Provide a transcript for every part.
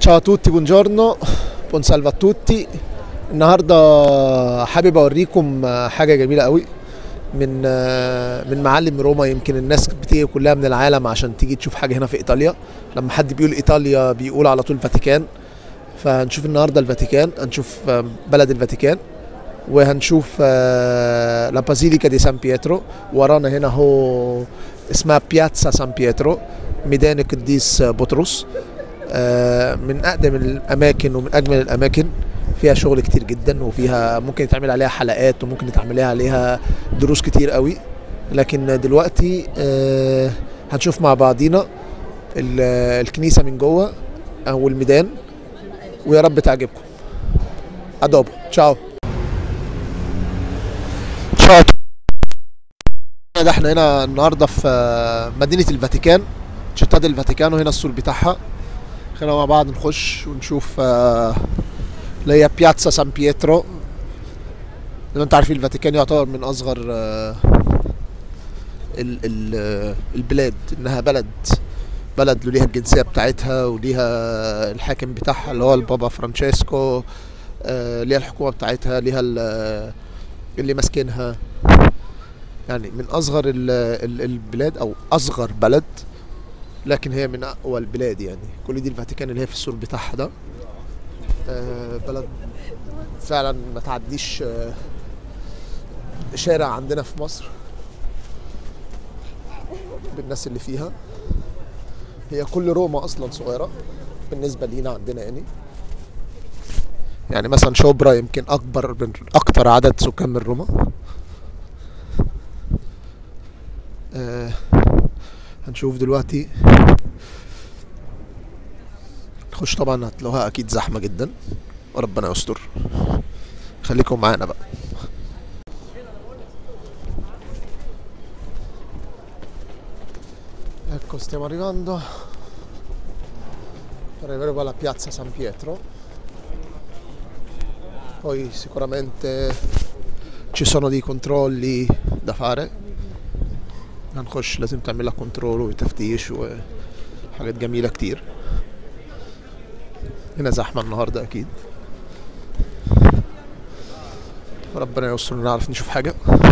Ciao a tutti, buongiorno, buon salve a tutti. النهارده حابب اوريكم حاجه جميله قوي من من معالم روما يمكن الناس بتيجي كلها من العالم عشان تيجي تشوف حاجه هنا في ايطاليا لما حد بيقول ايطاليا بيقول على طول فاتيكان فهنشوف النهارده الفاتيكان هنشوف بلد الفاتيكان وهنشوف لا بازيليكا دي سان بيترو ورانا هنا هو اسمها بياتسا سان بيترو ميدان القديس بطرس من اقدم الاماكن ومن اجمل الاماكن فيها شغل كتير جدا وفيها ممكن يتعمل عليها حلقات وممكن يتعمل عليها دروس كتير قوي لكن دلوقتي هنشوف مع بعضينا الكنيسه من جوه او الميدان ويا رب تعجبكم ادوبو تشاو تشاو ده احنا هنا النهارده في مدينه الفاتيكان شتاد الفاتيكان وهنا السور بتاعها خلينا مع بعض نخش ونشوف اللي هي بياتسا سان بيترو زي ما انتم عارفين الفاتيكان يعتبر من اصغر ال ال البلاد انها بلد بلد ليها الجنسيه بتاعتها وليها الحاكم بتاعها اللي هو البابا فرانشيسكو ليها الحكومه بتاعتها ليها اللي ماسكينها يعني من اصغر البلاد او اصغر بلد لكن هي من اقوى البلاد يعني كل دي الفاتيكان اللي هي في السور بتاعها ده بلد فعلا ما تعديش شارع عندنا في مصر بالناس اللي فيها هي كل روما اصلا صغيره بالنسبه لينا عندنا يعني يعني مثلا شبرا يمكن اكبر من اكتر عدد سكان من روما آه هنشوف دلوقتي نخش طبعا هتلاقوها اكيد زحمه جدا وربنا يستر خليكم معانا بقى ecco stiamo arrivando per arrivare alla piazza San Pietro poi sicuramente ci sono dei controlli da fare هنخش لازم تعمل لك كنترول وتفتيش وحاجات جميلة كتير هنا زحمة النهاردة أكيد ربنا يستر نعرف نشوف حاجة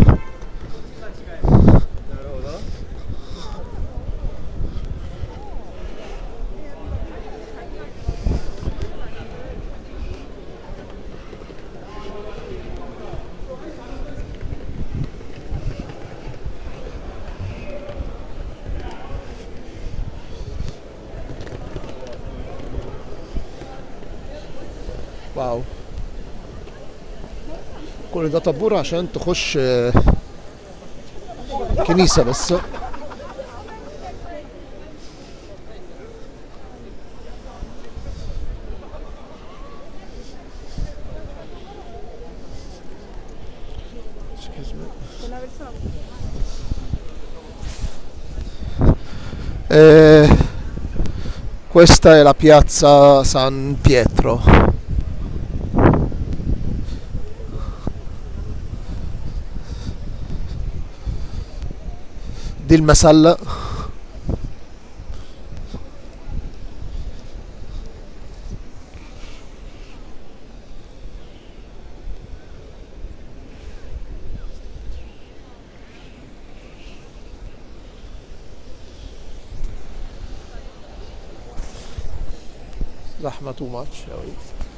واو كل ده طابور عشان تخش كنيسة بس Eh, questa è la piazza San Pietro. دي المسلة زحمة تو ماتش أوي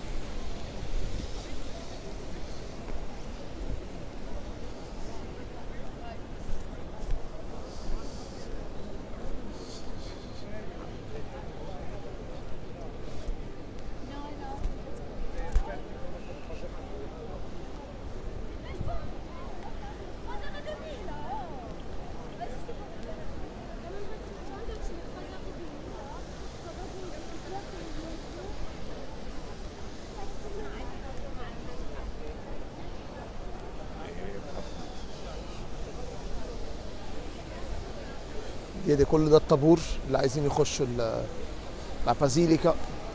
دي كل ده الطابور اللي عايزين يخشوا لا بازيليكا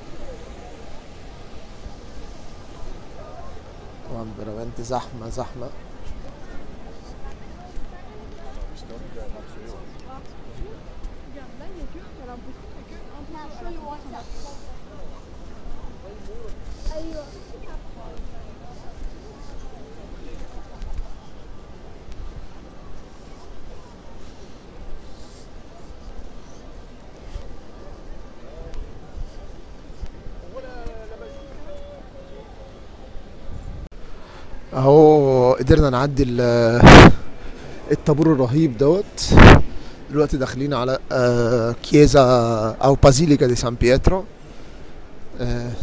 طبعا veramente زحمة زحمة ايوه اهو قدرنا نعدي ال- الطابور الرهيب دوت دلوقتي داخلين على آه، كيزا او بازيليكا دي سان بيترو آه،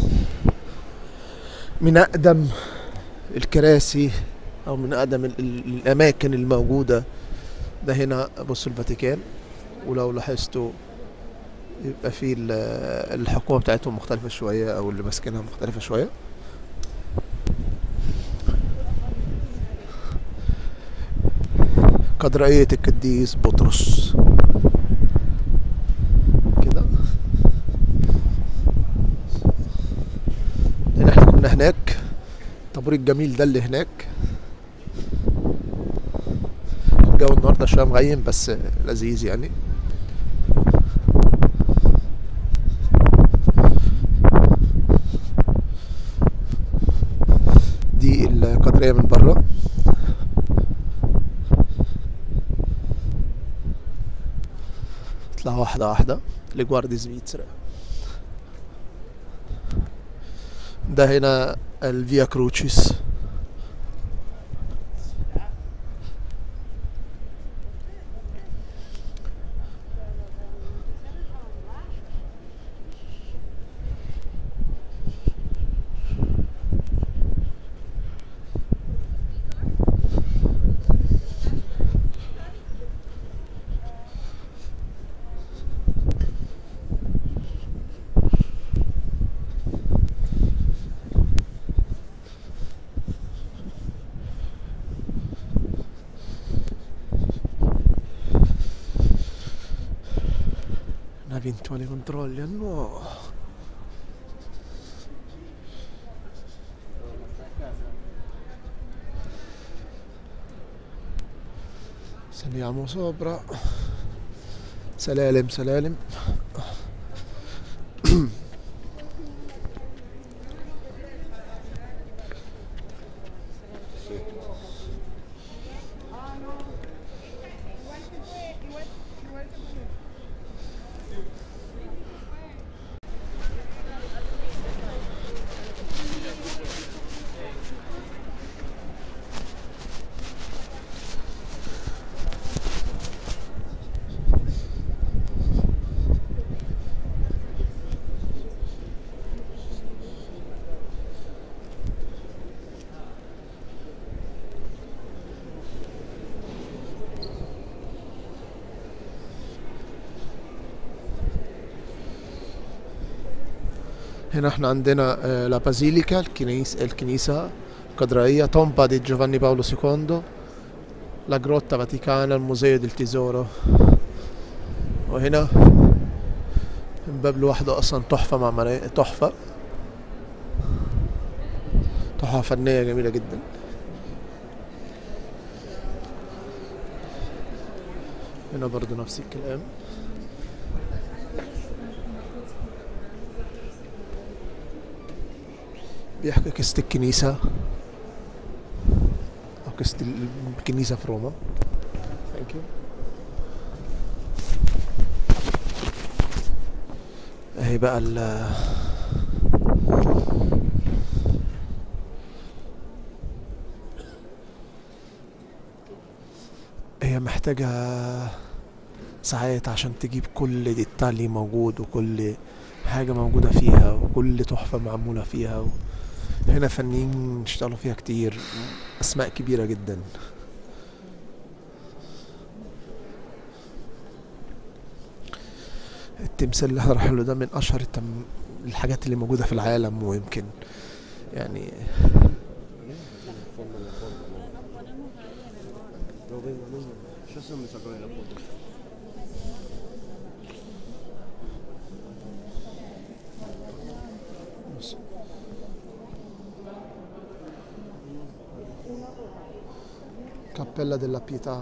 من اقدم الكراسي او من اقدم ال- ال- الاماكن الموجوده ده هنا بصوا الفاتيكان ولو لاحظتوا يبقى في ال- الحكومه بتاعتهم مختلفه شويه او اللي ماسكينها مختلفه شويه كاتدرائية القديس بطرس كده لان احنا كنا هناك الطابور الجميل ده اللي هناك الجو النهارده شويه مغيم بس لذيذ يعني دي القدرية من بره اطلع واحدة واحدة لجواردي سفيتسرا ده هنا الفيا كروتشيس eventuali controlli a nuovo saliamo sopra سلالم سلالم هنا احنا عندنا آه، لا بازيليكا الكنيس الكنيسة القدرائية تومبا دي جوفاني باولو II لا جروتا فاتيكانا الموزيو ديل تيزورو وهنا الباب لوحده اصلا تحفة معمارية تحفة تحفة فنية جميلة جدا هنا برضو نفس الكلام بيحكي قصة الكنيسة أو قصة الكنيسة في روما Thank you. اهي بقى ال هي محتاجة ساعات عشان تجيب كل ديتالي موجود وكل حاجة موجودة فيها وكل تحفة معمولة فيها و... هنا فنيين اشتغلوا فيها كتير أسماء كبيرة جدا التمثال اللي احنا رايحين له ده من أشهر التم... الحاجات اللي موجودة في العالم ويمكن يعني No vengo, no vengo. Yo sé dónde sacaron la foto. Cappella della Pietà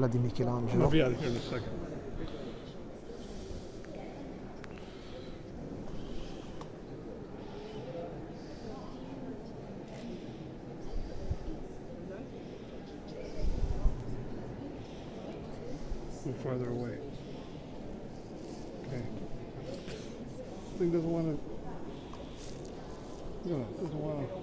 Cappella di I'll Michelangelo. be out of here in a second. Move farther away. Okay. Thing doesn't want to. No, doesn't want to.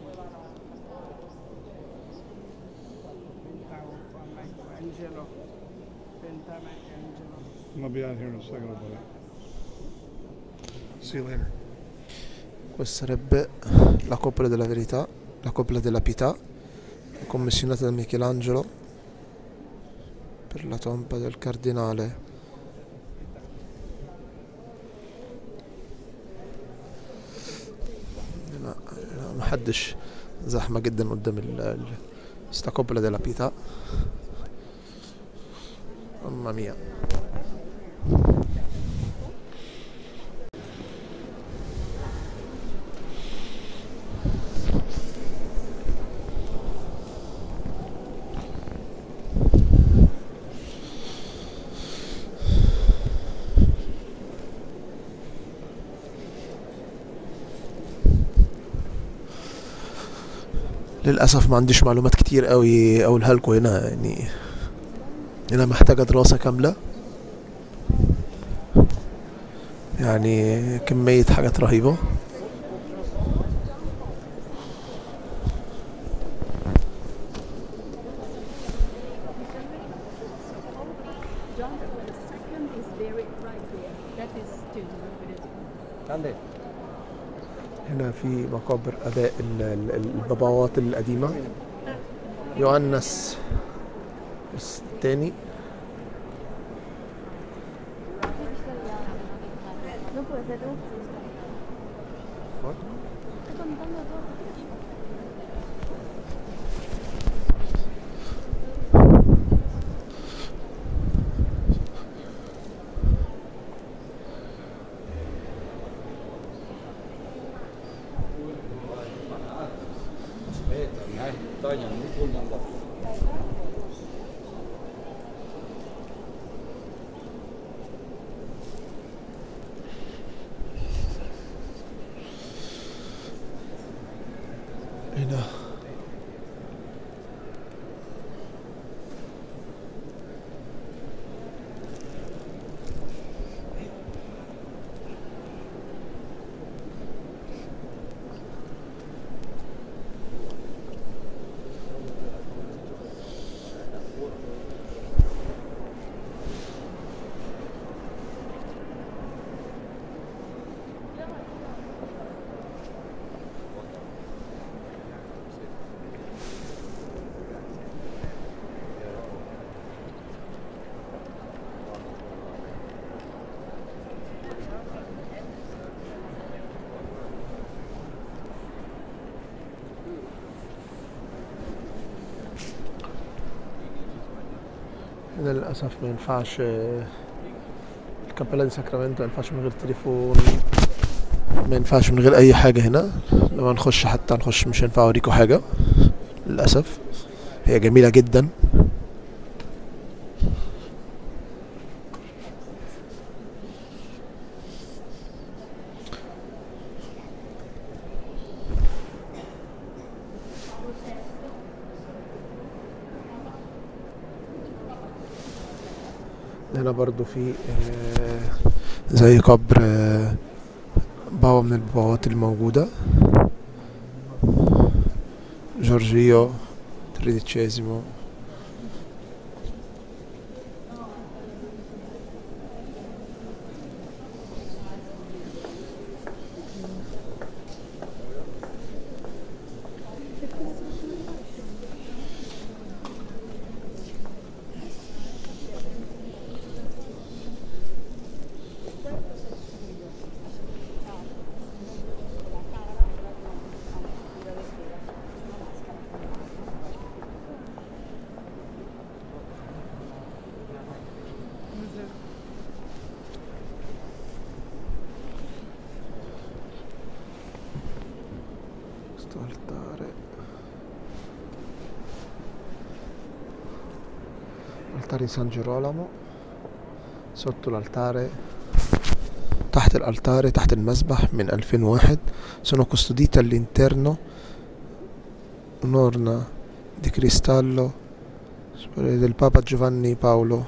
Pentavo from Michelangelo. Penta Michelangelo. I'll be out here in a second about it. See you later. Questa sarebbe la Coppola della Verità, la Coppola della Pietà, commissionata da Michelangelo per la tomba del cardinale. هنا هنا محدش زحمة جدا قدام ال ال- sta Coppola della Pietà mamma mia للأسف ما عنديش معلومات كتير قوي أقولها لكم هنا يعني هنا محتاجة دراسة كاملة يعني كمية حاجات رهيبة John the second is buried right there. That is still Grande. هنا في مقابر آباء ال- ال- الباباوات القديمة يوحنس الثاني No puede ser un Estoy contando todo. هنا هنا للأسف ما ينفعش آه، الكابيلا دي ساكرامنتو ما ينفعش من غير تليفون ما ينفعش من غير أي حاجة هنا لما نخش حتى نخش مش هينفع أوريكم حاجة للأسف هي جميلة جدا هنا برضو في آه، زي قبر آه، بابا من الباباوات الموجودة جورجيو تريديتشيزيمو questo altare altare di San Girolamo sotto l'altare تحت الالتare تحت المسبح من 2001 sono custodite all'interno un'orna di cristallo del Papa Giovanni Paolo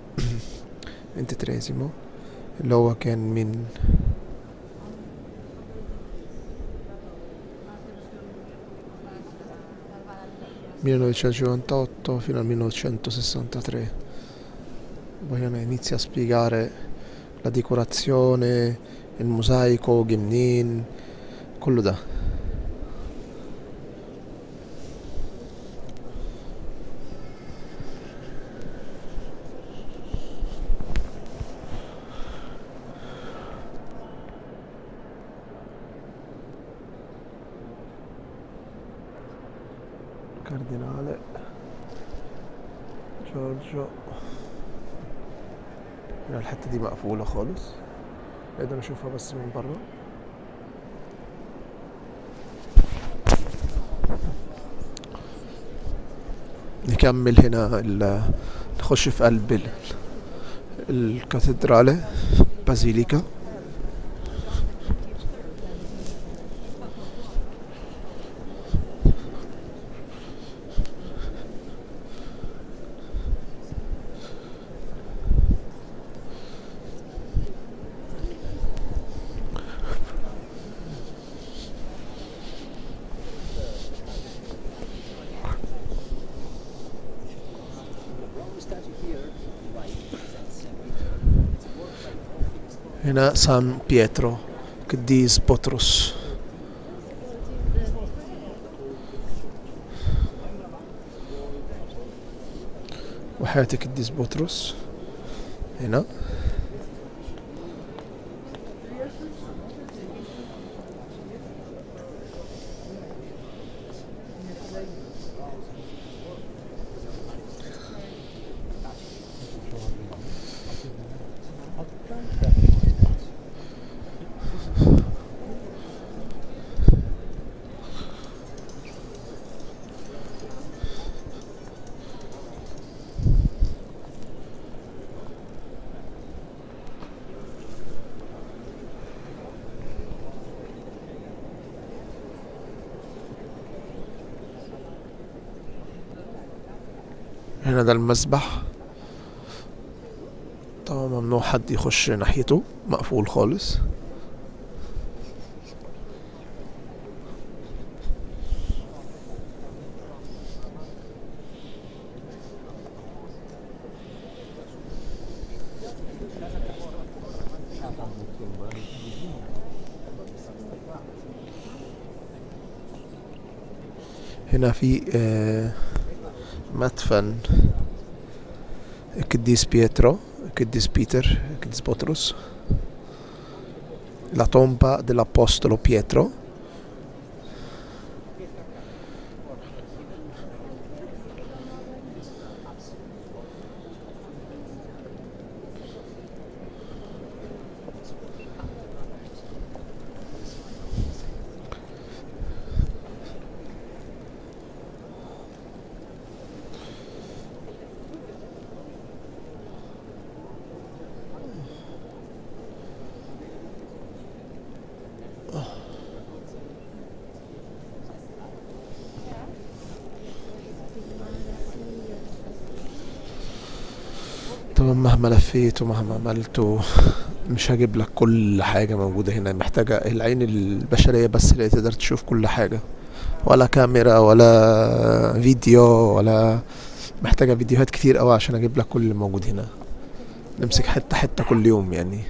XXIII اللي هو كان من 1958 fino al 1963 poi inizia a spiegare la decorazione il mosaico Gimnin كله ده cardinale Giorgio هنا الحتة دي مقفولة خالص نقدر نشوفها بس من بره نكمل هنا ال- نخش في قلب ال- الكاتدرالة بازيليكا هنا سان بيترو قديس بطرس وحياة القديس بطرس هنا هنا ده المسبح طبعا ممنوع حد يخش ناحيته مقفول خالص هنا في آه مدفن القديس بيترو القديس بيتر القديس بطرس la tomba dell'apostolo Pietro طبعا مهما لفيت ومهما عملت مش هجيب لك كل حاجة موجودة هنا محتاجة العين البشرية بس اللي تقدر تشوف كل حاجة ولا كاميرا ولا فيديو ولا محتاجة فيديوهات كتير قوي عشان اجيب لك كل اللي موجود هنا نمسك حتة حتة كل يوم يعني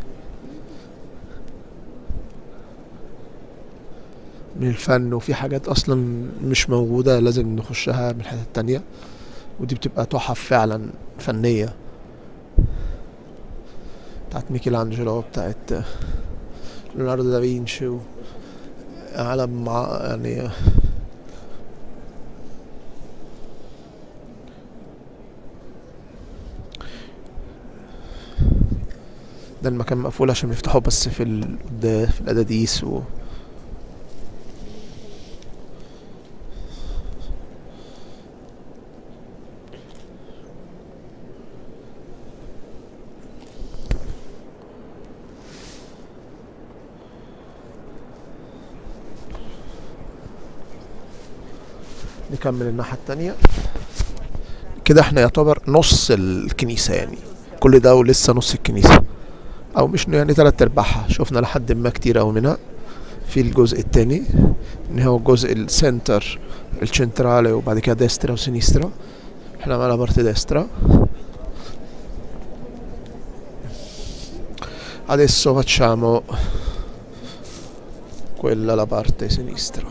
من الفن وفي حاجات اصلا مش موجودة لازم نخشها من الحتة التانية ودي بتبقى تحف فعلا فنية بتاعت ميكل انجلو بتاعت ليوناردو دافنشي و- عالم مع يعني ده المكان مقفول عشان يفتحوا بس في ال... ده في الأداديس و... نكمل الناحية التانية كده احنا يعتبر نص الكنيسة يعني كل ده ولسه نص الكنيسة او مش يعني تلات ارباعها شفنا لحد ما كتير اوي منها في الجزء التاني ان هو الجزء السنتر الشنترالي وبعد كده ديسترا وسينيسترا احنا معانا بارت ديسترا adesso facciamo quella la parte sinistra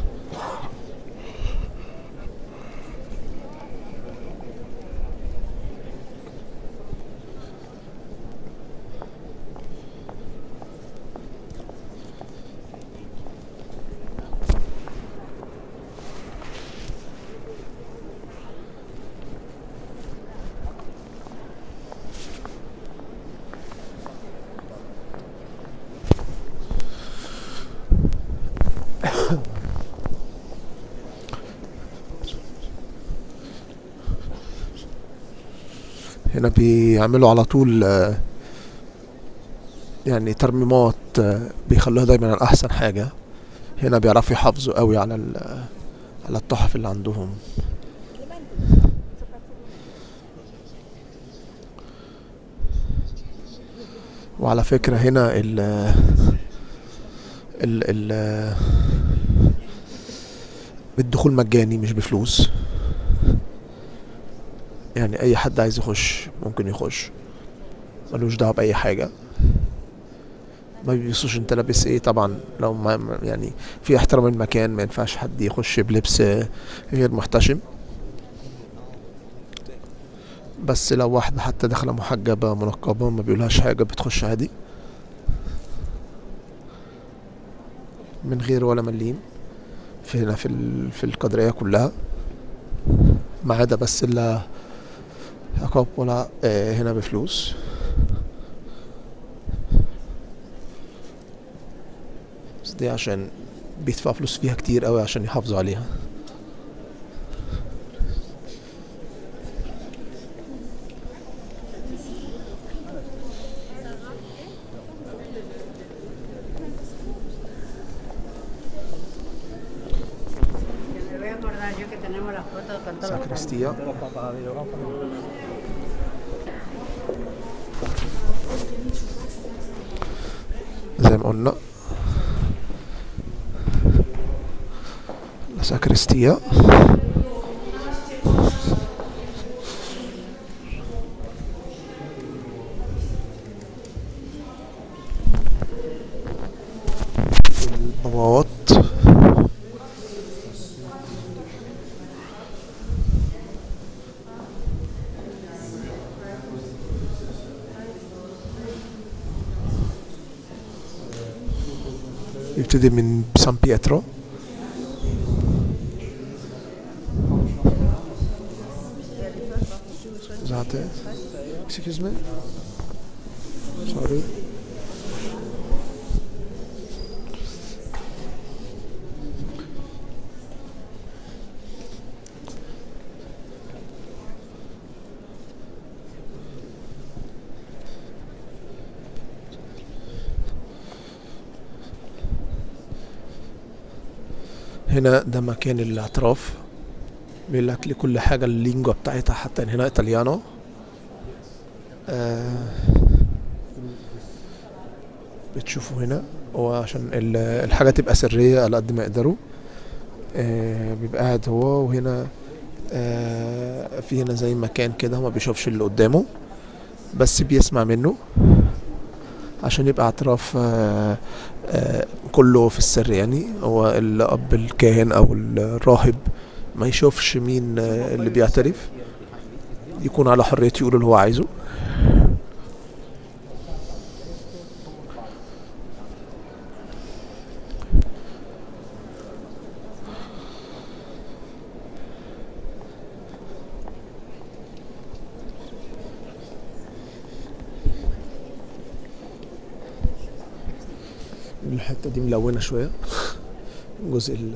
هنا بيعملوا على طول آه، يعني ترميمات آه، بيخلوها دايما على احسن حاجة هنا بيعرفوا يحافظوا قوي على ال- على التحف اللي عندهم وعلى فكرة هنا ال ال ال الدخول مجاني مش بفلوس يعني اي حد عايز يخش ممكن يخش ملوش دعوه باي حاجه ما بيبصوش انت لابس ايه طبعا لو ما يعني في احترام المكان ما ينفعش حد يخش بلبس آه، غير محتشم بس لو واحدة حتى داخلة محجبة منقبة ما بيقولهاش حاجة بتخش عادي من غير ولا مليم في هنا في ال- في القدرية كلها ما عدا بس اللي كوبولا آه، هنا بفلوس بس دي عشان بيدفعوا فلوس فيها كتير قوي عشان يحافظوا عليها Me voy a acordar yo que tenemos las fotos con todos los sacristía زي ما قلنا la sacrestia البوابات يبتدي من سان بيترو Scusate. Excuse me. Sorry. هنا ده مكان الاعتراف بيقول لك لكل حاجة اللينجوا بتاعتها حتى هنا ايطاليانو آه بتشوفوا هنا هو عشان ال- الحاجة تبقى سرية على قد ما يقدروا آه بيبقى قاعد هو وهنا آه في هنا زي مكان كده ما بيشوفش اللي قدامه بس بيسمع منه عشان يبقى اعتراف آه آه كله في السر يعني هو الأب الكاهن أو الراهب ما يشوفش مين آه، اللي بيعترف يكون على حرية يقول اللي هو عايزه الحتة دي ملونة شوية جزء ال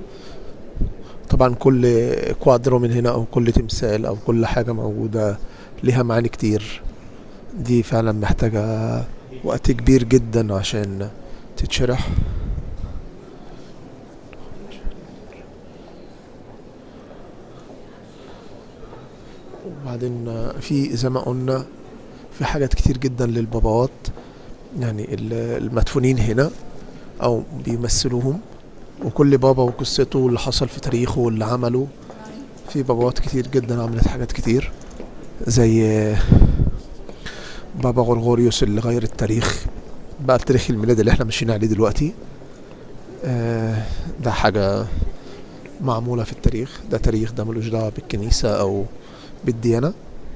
طبعا كل كوادرو من هنا او كل تمثال او كل حاجة موجودة ليها معاني كتير دي فعلا محتاجة وقت كبير جدا عشان تتشرح وبعدين في زي ما قلنا في حاجات كتير جدا للباباوات يعني ال- المدفونين هنا او بيمثلوهم وكل بابا وقصته واللي حصل في تاريخه واللي عمله في باباوات كتير جدا عملت حاجات كتير زي بابا غرغوريوس اللي غير التاريخ بقى تاريخ الميلاد اللي احنا ماشيين عليه دلوقتي آه، ده حاجة معمولة في التاريخ ده تاريخ ده ملوش دعوة بالكنيسة أو بالديانة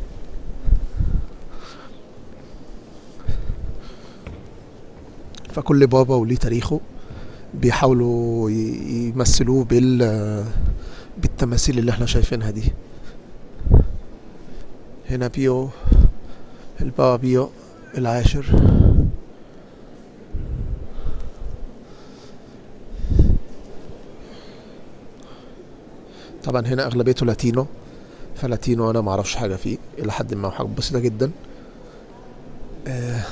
فكل بابا وليه تاريخه بيحاولوا ي- يمثلوه بال بالتماثيل اللي احنا شايفينها دي هنا بيو البابا بيو العاشر طبعا هنا اغلبيته لاتينو فلاتينو انا معرفش حاجه فيه الى حد ما حاجه بسيطه جدا آه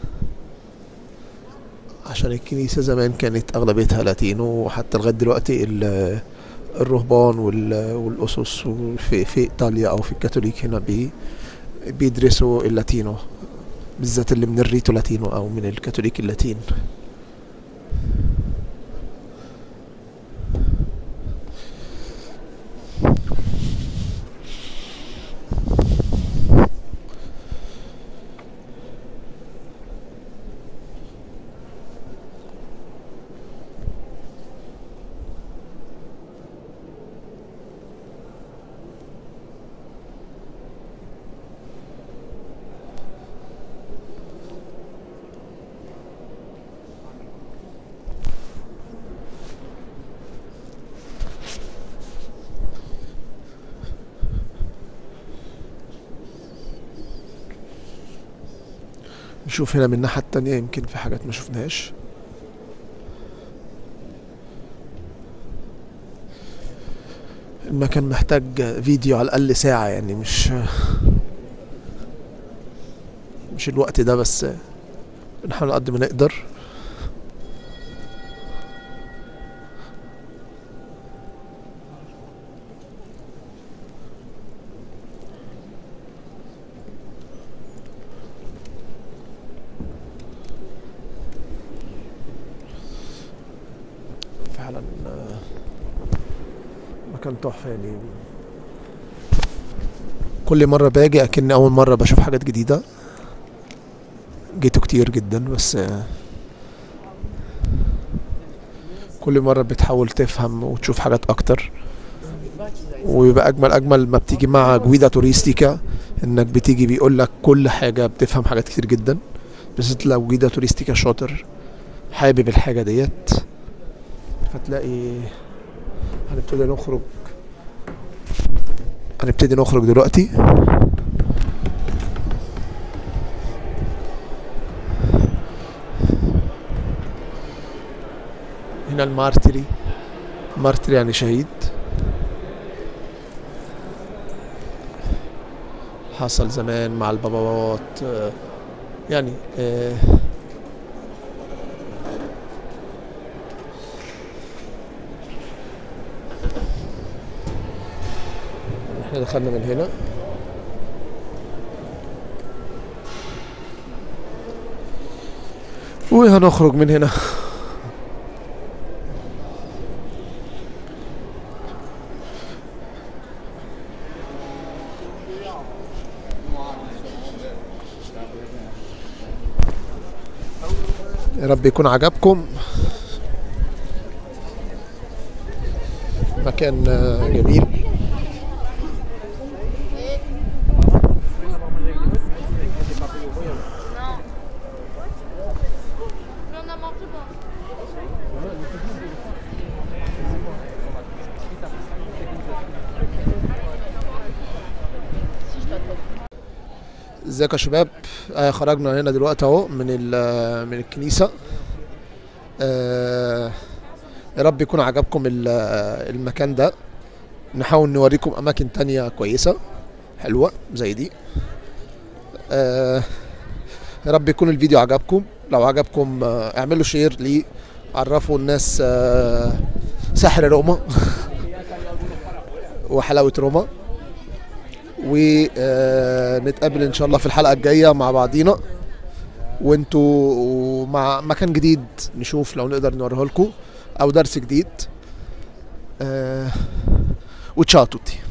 عشان الكنيسه زمان كانت اغلبيتها لاتينو وحتى لغايه دلوقتي ال- الرهبان وال- والاسس في في ايطاليا او في الكاثوليك هنا بي بيدرسوا اللاتينو بالذات اللي من الريتو لاتينو او من الكاثوليك اللاتين نشوف هنا من الناحية التانية يمكن في حاجات ما شفناهاش المكان محتاج فيديو على الأقل ساعة يعني مش مش الوقت ده بس نحاول على قد ما نقدر فعلا آه، مكان تحفة يعني كل مرة باجي أكن أول مرة بشوف حاجات جديدة جيته كتير جدا بس آه، كل مرة بتحاول تفهم وتشوف حاجات أكتر ويبقى أجمل أجمل ما بتيجي مع جويدا توريستيكا إنك بتيجي بيقول لك كل حاجة بتفهم حاجات كتير جدا بالذات لو جويدا توريستيكا شاطر حابب الحاجة ديت فتلاقي هنبتدي نخرج هنبتدي نخرج دلوقتي هنا المارتري مارتري يعني شهيد حصل زمان مع الباباوات آه، يعني آه، احنا دخلنا من هنا وهنخرج من هنا يا رب يكون عجبكم مكان آه، جميل ازيكم يا شباب آه خرجنا هنا دلوقتي اهو من ال- من الكنيسه آه يا رب يكون عجبكم ال- المكان ده نحاول نوريكم اماكن تانية كويسه حلوه زي دي آه يا رب يكون الفيديو عجبكم لو عجبكم آه اعملوا شير ليه عرفوا الناس آه سحر روما وحلاوة روما ونتقابل ان شاء الله في الحلقة الجاية مع بعضينا وانتوا مع مكان جديد نشوف لو نقدر نوريه لكم او درس جديد آه وتشاو توتي